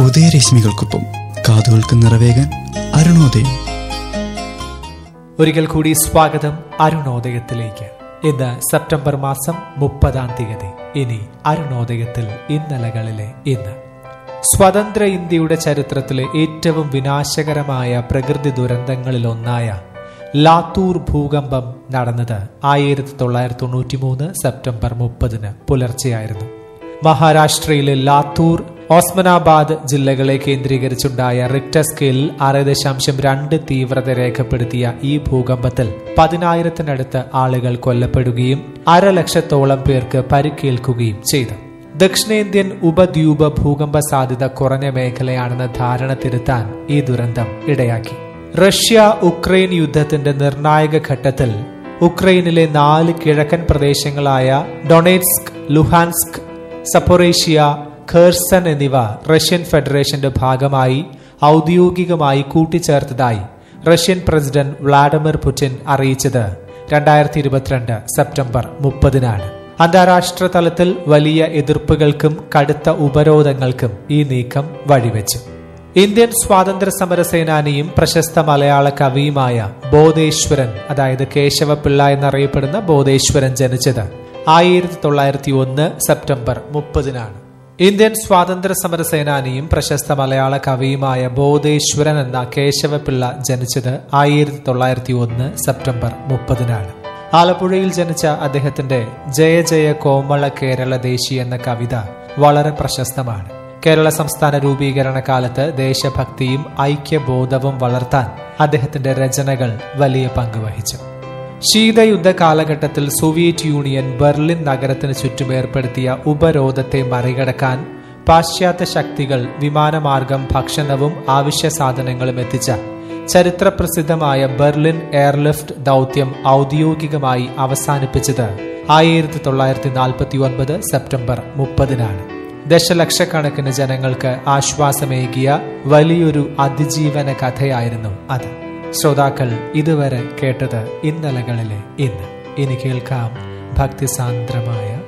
ഉദയരശ്മികൾക്കൊപ്പം കാതുകൾക്ക് നിറവേകാൻ അരുണോദയം ഒരിക്കൽ കൂടി സ്വാഗതം അരുണോദയത്തിലേക്ക് ഇന്ന് സെപ്റ്റംബർ മാസം മുപ്പതാം തീയതി ഇനി അരുണോദയത്തിൽ ഇന്നലകളിലെ ഇന്ന് സ്വതന്ത്ര ഇന്ത്യയുടെ ചരിത്രത്തിലെ ഏറ്റവും വിനാശകരമായ പ്രകൃതി ദുരന്തങ്ങളിലൊന്നായ ലാത്തൂർ ഭൂകമ്പം നടന്നത് ആയിരത്തി തൊള്ളായിരത്തി തൊണ്ണൂറ്റി മൂന്ന് സെപ്റ്റംബർ മുപ്പതിന് പുലർച്ചെയായിരുന്നു മഹാരാഷ്ട്രയിലെ ലാത്തൂർ ഓസ്മനാബാദ് ജില്ലകളെ കേന്ദ്രീകരിച്ചുണ്ടായ റിക്ടർ സ്കെയിലിൽ ആറ് ദശാംശം രണ്ട് തീവ്രത രേഖപ്പെടുത്തിയ ഈ ഭൂകമ്പത്തിൽ പതിനായിരത്തിനടുത്ത് ആളുകൾ കൊല്ലപ്പെടുകയും അരലക്ഷത്തോളം പേർക്ക് പരിക്കേൽക്കുകയും ചെയ്തു ദക്ഷിണേന്ത്യൻ ഉപദ്വീപ് ഭൂകമ്പ സാധ്യത കുറഞ്ഞ മേഖലയാണെന്ന ധാരണ തിരുത്താൻ ഈ ദുരന്തം ഇടയാക്കി റഷ്യ ഉക്രൈൻ യുദ്ധത്തിന്റെ നിർണായക ഘട്ടത്തിൽ ഉക്രൈനിലെ നാല് കിഴക്കൻ പ്രദേശങ്ങളായ ഡൊണേറ്റ്സ്ക് ലുഹാൻസ്ക് സപ്പൊറേഷ്യ ഖേർസൺ എന്നിവ റഷ്യൻ ഫെഡറേഷന്റെ ഭാഗമായി ഔദ്യോഗികമായി കൂട്ടിച്ചേർത്തതായി റഷ്യൻ പ്രസിഡന്റ് വ്ളാഡിമിർ പുടിൻ അറിയിച്ചത് രണ്ടായിരത്തി ഇരുപത്തിരണ്ട് സെപ്റ്റംബർ മുപ്പതിനാണ് അന്താരാഷ്ട്ര തലത്തിൽ വലിയ എതിർപ്പുകൾക്കും കടുത്ത ഉപരോധങ്ങൾക്കും ഈ നീക്കം വഴിവെച്ചു ഇന്ത്യൻ സ്വാതന്ത്ര്യ സമര സേനാനിയും പ്രശസ്ത മലയാള കവിയുമായ ബോധേശ്വരൻ അതായത് കേശവപിള്ള എന്നറിയപ്പെടുന്ന ബോധേശ്വരൻ ജനിച്ചത് ആയിരത്തി തൊള്ളായിരത്തി ഒന്ന് സെപ്റ്റംബർ മുപ്പതിനാണ് ഇന്ത്യൻ സ്വാതന്ത്ര്യ സമര സേനാനിയും പ്രശസ്ത മലയാള കവിയുമായ ബോധേശ്വരൻ എന്ന കേശവപിള്ള ജനിച്ചത് ആയിരത്തി തൊള്ളായിരത്തി ഒന്ന് സെപ്റ്റംബർ മുപ്പതിനാണ് ആലപ്പുഴയിൽ ജനിച്ച അദ്ദേഹത്തിന്റെ ജയ ജയ കോമള കേരള ദേശി എന്ന കവിത വളരെ പ്രശസ്തമാണ് കേരള സംസ്ഥാന രൂപീകരണ കാലത്ത് ദേശഭക്തിയും ഐക്യബോധവും വളർത്താൻ അദ്ദേഹത്തിന്റെ രചനകൾ വലിയ പങ്ക് വഹിച്ചു ശീതയുദ്ധ കാലഘട്ടത്തിൽ സോവിയറ്റ് യൂണിയൻ ബെർലിൻ നഗരത്തിന് ചുറ്റും ഏർപ്പെടുത്തിയ ഉപരോധത്തെ മറികടക്കാൻ പാശ്ചാത്യ ശക്തികൾ വിമാനമാർഗം ഭക്ഷണവും അവശ്യ സാധനങ്ങളും എത്തിച്ച ചരിത്രപ്രസിദ്ധമായ ബെർലിൻ എയർലിഫ്റ്റ് ദൗത്യം ഔദ്യോഗികമായി അവസാനിപ്പിച്ചത് ആയിരത്തി തൊള്ളായിരത്തി നാൽപ്പത്തി ഒൻപത് സെപ്റ്റംബർ മുപ്പതിനാണ് ദശലക്ഷക്കണക്കിന് ജനങ്ങൾക്ക് ആശ്വാസമേകിയ വലിയൊരു അതിജീവന കഥയായിരുന്നു അത് ശ്രോതാക്കൾ ഇതുവരെ കേട്ടത് ഇന്നലകളിലെ ഇന്ന് ഇനി കേൾക്കാം ഭക്തിസാന്ദ്രമായ